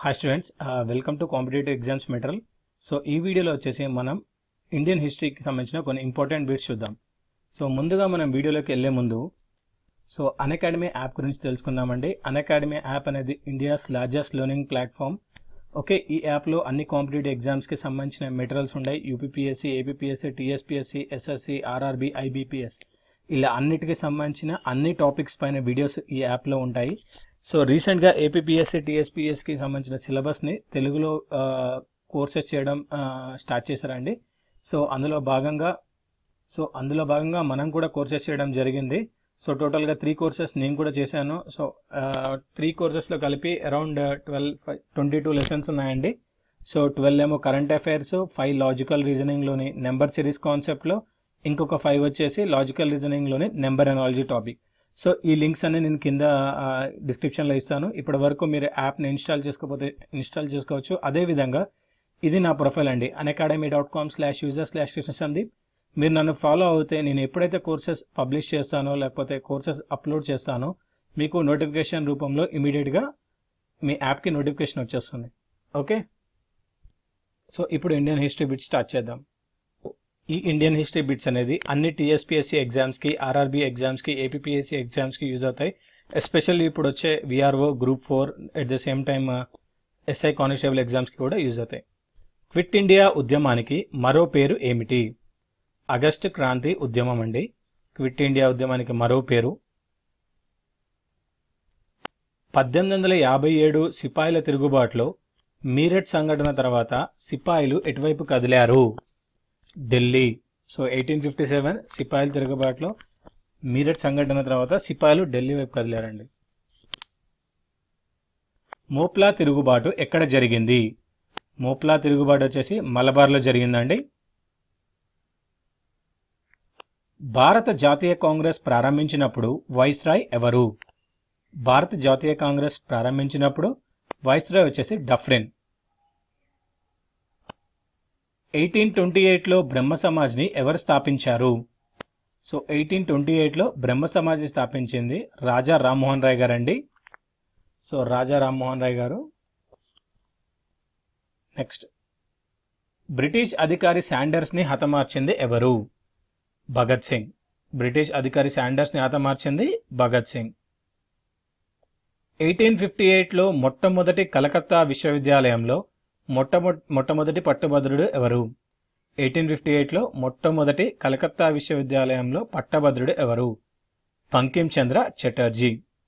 hi students welcome to competitive exams material so ఈ వీడియోలో వచ్చేసి మనం ఇండియన్ హిస్టరీకి సంబంధించిన కొన్ని ఇంపార్టెంట్ బిట్స్ చూద్దాం సో ముందుగా మనం వీడియోలోకి వెళ్ళే ముందు సో అకాడమీ యాప్ గురించి తెలుసుకుందామండి అకాడమీ యాప్ అనేది India's largest learning platform okay ఈ యాప్లో అన్ని కాంపిటేటివ్ ఎగ్జామ్స్కి సంబంధించిన మెటీరియల్స్ ఉన్నాయి UPPSC APPSC TSPSC SSC RRB IBPS ఇలా అన్నిటికీ సంబంధించిన అన్ని టాపిక్స్ పైన వీడియోస్ ఈ యాప్లో ఉంటాయి సో రీసెంట్గా ఏపీపీఎస్సీ టీఎస్పీఎస్కి సంబంధించిన సిలబస్ని తెలుగులో కోర్సెస్ చేయడం స్టార్ట్ చేశారండి సో అందులో భాగంగా సో అందులో భాగంగా మనం కూడా కోర్సెస్ చేయడం జరిగింది సో టోటల్గా త్రీ కోర్సెస్ నేను కూడా చేశాను సో త్రీ కోర్సెస్లో కలిపి around twelve twenty two lessons ఉన్నాయండి సో ట్వెల్వ్ ఏమో కరెంట్ అఫైర్స్ ఫైవ్ లాజికల్ రీజనింగ్లోని నెంబర్ సిరీస్ కాన్సెప్ట్లో ఇంకొక ఫైవ్ వచ్చేసి లాజికల్ రీజనింగ్లోని నెంబర్ అనాలజీ టాపిక్ సో ఈ లింక్స్ అన్ని నేను కింద డిస్క్రిప్షన్లో ఇస్తాను ఇప్పటి వరకు మీరు యాప్ని ఇన్స్టాల్ చేసుకోకపోతే ఇన్స్టాల్ చేసుకోవచ్చు అదేవిధంగా ఇది నా ప్రొఫైల్ అండి academy dot com slash user slash Krishna Sandeep మీరు నన్ను ఫాలో అవుతే నేను ఎప్పుడైతే కోర్సెస్ పబ్లిష్ చేస్తానో లేకపోతే కోర్సెస్ అప్లోడ్ చేస్తానో మీకు నోటిఫికేషన్ రూపంలో ఇమీడియట్గా మీ యాప్కి నోటిఫికేషన్ వచ్చేస్తుంది ఓకే సో ఇప్పుడు ఇండియన్ హిస్టరీ బిట్ స్టార్ట్ చేద్దాం ఈ ఇండియన్ హిస్టరీ బిట్స్ అనేది అన్ని టీఎస్పీఎస్సీ ఎగ్జామ్స్కి ఆర్ఆర్బీ ఎగ్జామ్స్కి ఏపీపీఎస్సీ ఎగ్జామ్స్కి యూజ్ అవుతాయి ఎస్పెషల్లీ ఇప్పుడు వచ్చే VRO group four at the same time SI constable ఎగ్జామ్స్కి కూడా యూజ్ అవుతాయి క్విట్ ఇండియా ఉద్యమానికి మరో పేరు ఏమిటి ఆగస్టు క్రాంతి ఉద్యమం అండి క్విట్ ఇండియా ఉద్యమానికి మరో పేరు పద్దెనిమిది వందల యాభై ఏడు సిపాయిల తిరుగుబాటులో మీరట్ సంఘటన తర్వాత సిపాయిలు ఎటువైపు కదిలారు Delhi so eighteen fifty seven సిపాయిల తిరుగుబాటులో మీరట్ సంఘటన తర్వాత సిపాయిలు ఢిల్లీ వైపు కదిలారండి మోప్లా తిరుగుబాటు ఎక్కడ జరిగింది మోప్లా తిరుగుబాటు వచ్చేసి మలబార్లో జరిగిందండి భారత జాతీయ కాంగ్రెస్ ప్రారంభించినప్పుడు వైస్రాయ్ ఎవరు భారత జాతీయ కాంగ్రెస్ ప్రారంభించినప్పుడు వైస్రాయ్ వచ్చేసి డఫ్రిన్ ఎయిటీన్ ట్వంటీ ఎయిట్లో బ్రహ్మ సమాజ్ని ఎవరు స్థాపించారు సో ఎయిటీన్ ట్వంటీ ఎయిట్లో బ్రహ్మ సమాజ్ స్థాపించింది రాజా రామ్మోహన్ రాయ్ గారు అండి సో రాజా రామ్మోహన్ రాయ్ గారు నెక్స్ట్ బ్రిటిష్ అధికారి శాండర్స్ని హతమార్చింది ఎవరు భగత్ సింగ్ బ్రిటిష్ అధికారి శాండర్స్ని హతమార్చింది భగత్ సింగ్ ఎయిటీన్ ఫిఫ్టీ ఎయిట్లో మొట్టమొదటి కలకత్తా విశ్వవిద్యాలయంలో మొట్టమొ మొట్టమొదటి పట్టభద్రుడు ఎవరు ఎయిటీన్ ఫిఫ్టీ ఎయిట్లో మొట్టమొదటి కలకత్తా విశ్వవిద్యాలయంలో పట్టభద్రుడు ఎవరు Bankim Chandra Chatterjee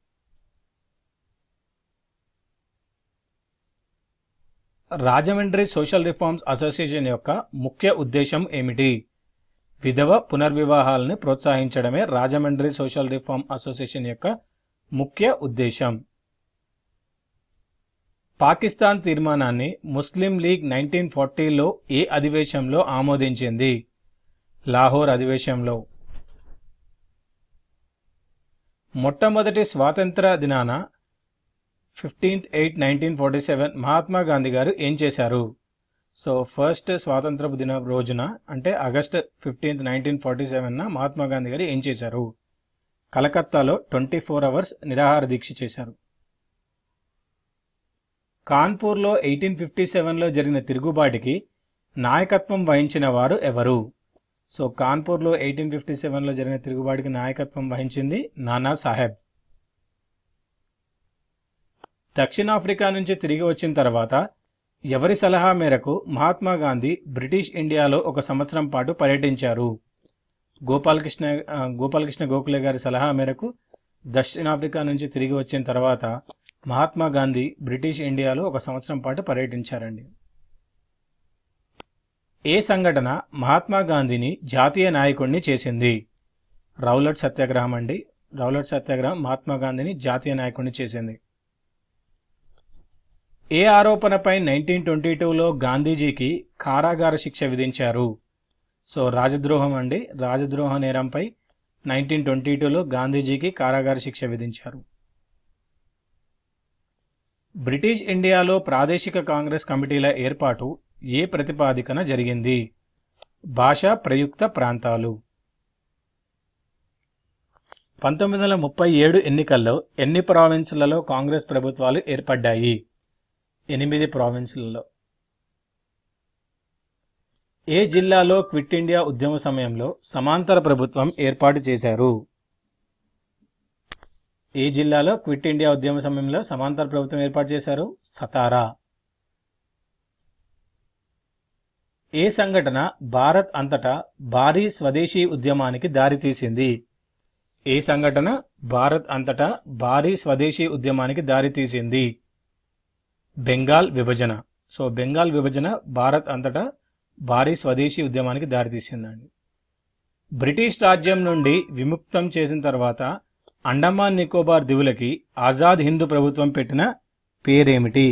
Rajahmundry social reforms association యొక్క ముఖ్య ఉద్దేశం ఏమిటి విధవ పునర్వివాహాలను ప్రోత్సహించడమే రాజమండ్రి సోషల్ రిఫార్మ్ అసోసియేషన్ యొక్క ముఖ్య ఉద్దేశం పాకిస్తాన్ తీర్మానాన్ని ముస్లిం లీగ్ నైన్టీన్ ఫార్టీలో ఏ అధివేశంలో ఆమోదించింది లాహోర్ అధివేశంలో మొట్టమొదటి స్వాతంత్ర దినాన fifteenth eight nineteen forty seven Mahatma Gandhi గారు ఏం చేశారు సో ఫస్ట్ స్వాతంత్రపు దిన రోజున అంటే ఆగస్ట్ ఫిఫ్టీన్త్ నైన్టీన్ ఫార్టీ సెవెన్న మహాత్మా గాంధీ గారు ఏం చేశారు కలకత్తాలో ట్వంటీ ఫోర్ అవర్స్ నిరాహార దీక్ష చేశారు కాన్పూర్లో ఎయిటీన్ ఫిఫ్టీ సెవెన్లో జరిగిన తిరుగుబాటుకి నాయకత్వం వహించిన వారు ఎవరు సో కాన్పూర్లో ఎయిటీన్ ఫిఫ్టీ సెవెన్లో జరిగిన తిరుగుబాటుకి నాయకత్వం వహించింది నానా సాహెబ్ దక్షిణాఫ్రికా నుంచి తిరిగి వచ్చిన తర్వాత ఎవరి సలహా మేరకు మహాత్మా గాంధీ బ్రిటిష్ ఇండియాలో ఒక సంవత్సరం పాటు పర్యటించారు గోపాలకృష్ణ గోపాలకృష్ణ గోఖలే గారి సలహా మేరకు దక్షిణాఫ్రికా నుంచి తిరిగి వచ్చిన తర్వాత మహాత్మా గాంధీ బ్రిటిష్ ఇండియాలో ఒక సంవత్సరం పాటు పర్యటించారండి ఏ సంఘటన మహాత్మా గాంధీని జాతీయ నాయకుడిని చేసింది రౌలట్ సత్యాగ్రహం అండి రౌలట్ సత్యాగ్రహం మహాత్మా గాంధీని జాతీయ నాయకుడిని చేసింది ఏ ఆరోపణపై నైన్టీన్ ట్వంటీ టూలో గాంధీజీకి కారాగార శిక్ష విధించారు సో రాజద్రోహం అండి రాజద్రోహ నేరంపై నైన్టీన్ ట్వంటీ టూలో గాంధీజీకి కారాగార శిక్ష విధించారు బ్రిటిష్ ఇండియాలో ప్రాదేశిక కాంగ్రెస్ కమిటీల ఏర్పాటు ఏ ప్రతిపాదికన జరిగింది భాషా ప్రయుక్త ప్రాంతాలు పంతొమ్మిది వందల ముప్పై ఏడు ఎన్నికల్లో ఎన్ని ప్రావిన్సులలో కాంగ్రెస్ ప్రభుత్వాలు ఏర్పడ్డాయి ఎనిమిది ప్రావిన్సులలో ఏ జిల్లాలో క్విట్ ఇండియా ఉద్యమ సమయంలో సమాంతర ప్రభుత్వం ఏర్పాటు చేశారు ఏ జిల్లాలో క్విట్ ఇండియా ఉద్యమ సమయంలో సమాంతర ప్రభుత్వం ఏర్పాటు చేశారు సతారా ఏ సంఘటన భారత్ అంతటా భారీ స్వదేశీ ఉద్యమానికి దారితీసింది ఏ సంఘటన భారత్ అంతటా భారీ స్వదేశీ ఉద్యమానికి దారితీసింది బెంగాల్ విభజన సో బెంగాల్ విభజన భారత్ అంతటా భారీ స్వదేశీ ఉద్యమానికి దారితీసిందండి బ్రిటిష్ రాజ్యం నుండి విముక్తం చేసిన తర్వాత అండమాన్ నికోబార్ దివులకి ఆజాద్ హిందూ ప్రభుత్వం పెట్టిన పేరేమిటి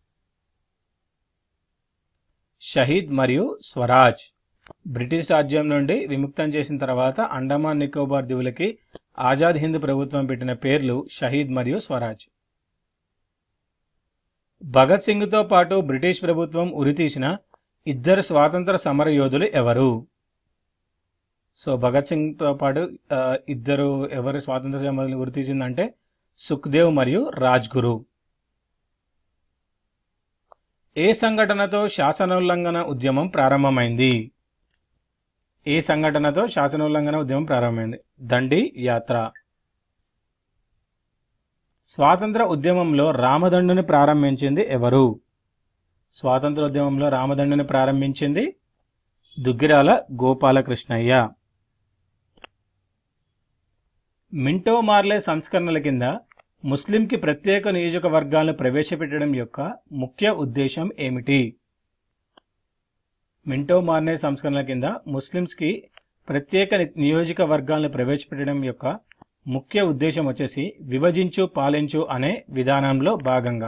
షహీద్ మరియు స్వరాజ్ బ్రిటిష్ రాజ్యం నుండి విముక్తం చేసిన తర్వాత అండమాన్ నికోబార్ దివులకి ఆజాద్ హింద్ ప్రభుత్వం పెట్టిన పేర్లు షహీద్ మరియు స్వరాజ్ భగత్ సింగ్తో పాటు బ్రిటిష్ ప్రభుత్వం ఉరితీసిన ఇద్దరు స్వాతంత్ర సమర యోధులు ఎవరు సో భగత్ సింగ్తో పాటు ఆ, ఇద్దరు ఎవరు స్వాతంత్ర సమరులు ఉరితీసిందంటే సుఖ్దేవ్ మరియు రాజ్గురు ఏ సంఘటనతో శాసనోల్లంఘన ఉద్యమం ప్రారంభమైంది ఏ సంఘటనతో శాసనోల్లంఘన ఉద్యమం ప్రారంభమైంది దండి యాత్ర స్వాతంత్ర ఉద్యమంలో రామదండుని ప్రారంభించింది ఎవరు స్వాతంత్ర ఉద్యమంలో రామదండుని ప్రారంభించింది దుగ్గిరాల గోపాలకృష్ణయ్య మింటో మార్లే సంస్కరణల కింద ముస్లింకి ప్రత్యేక నియోజకవర్గాలను ప్రవేశపెట్టడం యొక్క ముఖ్య ఉద్దేశం ఏమిటి మింటో మార్లే సంస్కరణల కింద ముస్లింస్కి ప్రత్యేక ని- నియోజకవర్గాలను ప్రవేశపెట్టడం యొక్క ముఖ్య ఉద్దేశం వచ్చేసి విభజించు పాలించు అనే విధానంలో భాగంగా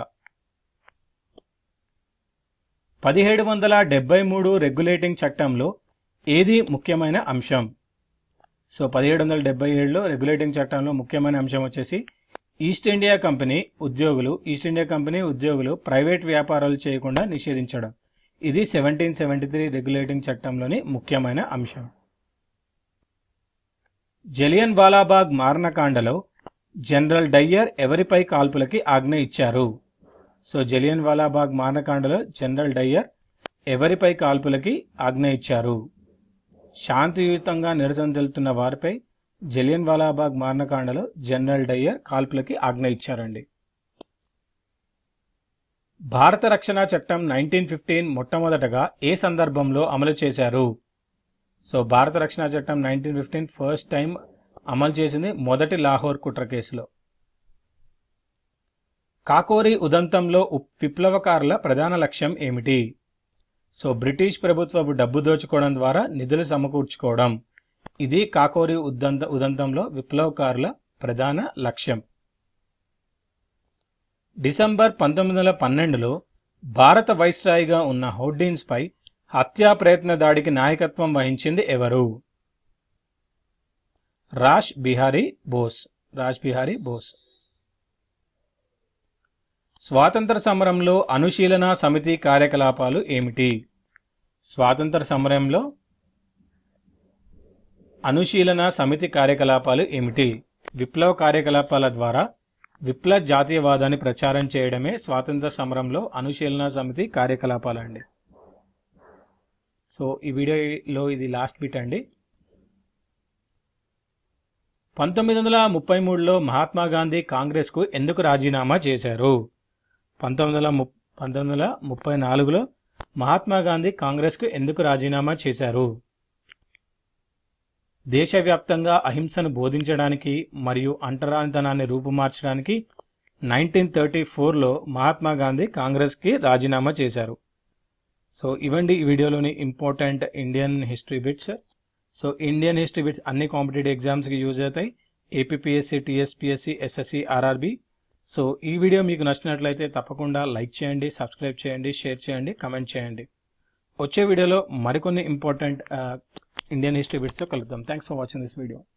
పదిహేడు వందల డెబ్బై మూడు రెగ్యులేటింగ్ చట్టంలో ఏది ముఖ్యమైన అంశం సో పదిహేడు వందల డెబ్బై ఏడులో రెగ్యులేటింగ్ చట్టంలో ముఖ్యమైన అంశం వచ్చేసి ఈస్ట్ ఇండియా కంపెనీ ఉద్యోగులు ఈస్ట్ ఇండియా కంపెనీ ఉద్యోగులు ప్రైవేట్ వ్యాపారాలు చేయకుండా నిషేధించడం ఇది సెవెంటీన్ సెవెంటీ త్రీ రెగ్యులేటింగ్ చట్టంలోని ముఖ్యమైన అంశం జలియన్ వాలాబాగ్ మారణకాండలో జనరల్ డయ్యర్ ఎవరిపై కాల్పులకి ఆజ్ఞ ఇచ్చారు సో జలియన్ వాలాబాగ్ మారణకాండలో జనరల్ డయ్యర్ ఎవరిపై కాల్పులకి ఆజ్ఞ ఇచ్చారు శాంతియుతంగా నిరసన తెలుతున్న వారిపై జలియన్ వాలాబాగ్ మారణకాండలో జనరల్ డయ్యర్ కాల్పులకి ఆజ్ఞ ఇచ్చారండి భారత రక్షణ చట్టం నైన్టీన్ ఫిఫ్టీన్ మొట్టమొదటగా ఏ సందర్భంలో అమలు చేశారు సో భారత రక్షణ చట్టం నైన్టీన్ ఫిఫ్టీన్ ఫస్ట్ టైం అమలు చేసింది మొదటి లాహోర్ కుట్ర కేసులో కాకోరి ఉదంతంలో ఉప్- విప్లవకారుల ప్రధాన లక్ష్యం ఏమిటి సో బ్రిటిష్ ప్రభుత్వపు డబ్బు దోచుకోవడం ద్వారా నిధులు సమకూర్చుకోవడం ఇది కాకోరి ఉదంత ఉదంతంలో విప్లవకారుల ప్రధాన లక్ష్యం డిసెంబర్ పంతొమ్మిది వందల పన్నెండులో భారత వైస్రాయిగా ఉన్న హోర్డిన్స్ పై హత్యా ప్రయత్న దాడికి నాయకత్వం వహించింది ఎవరు రాష్ బిహారీ బోస్ రాజ్ బిహారీ బోస్ స్వాతంత్ర సమరంలో అనుశీలన సమితి కార్యకలాపాలు ఏమిటి స్వాతంత్ర సమరంలో అనుశీలన సమితి కార్యకలాపాలు ఏమిటి విప్లవ కార్యకలాపాల ద్వారా విప్లవ జాతీయవాదాన్ని ప్రచారం చేయడమే స్వాతంత్ర సమరంలో అనుశీలన సమితి కార్యకలాపాలండి సో ఈ వీడియోలో ఇది లాస్ట్ బిట్ అండి పంతొమ్మిది వందల ముప్పై మూడులో మహాత్మా గాంధీ కాంగ్రెస్కు ఎందుకు రాజీనామా చేశారు పంతొమ్మిది వందల ము పంతొమ్మిది వందల ముప్పై నాలుగులో మహాత్మా గాంధీ కాంగ్రెస్కు ఎందుకు రాజీనామా చేశారు దేశవ్యాప్తంగా అహింసను బోధించడానికి మరియు అంటరానితనాన్ని రూపుమార్చడానికి నైన్టీన్ థర్టీ ఫోర్లో మహాత్మా గాంధీ కాంగ్రెస్కి రాజీనామా చేశారు సో ఇవండి ఈ వీడియోలోని important Indian history bits so Indian history bits అన్ని కాంపిటేటివ్ ఎగ్జామ్స్కి యూజ్ అవుతాయి APSC TSPSC SSC RRB so ఈ వీడియో మీకు నచ్చినట్లయితే తప్పకుండా లైక్ చేయండి సబ్స్క్రైబ్ చేయండి షేర్ చేయండి కమెంట్ చేయండి వచ్చే వీడియోలో మరికొన్ని ఇంపార్టెంట్ ఇండియన్ హిస్టరీ బిట్స్తో కలుద్దాం thanks for watching this video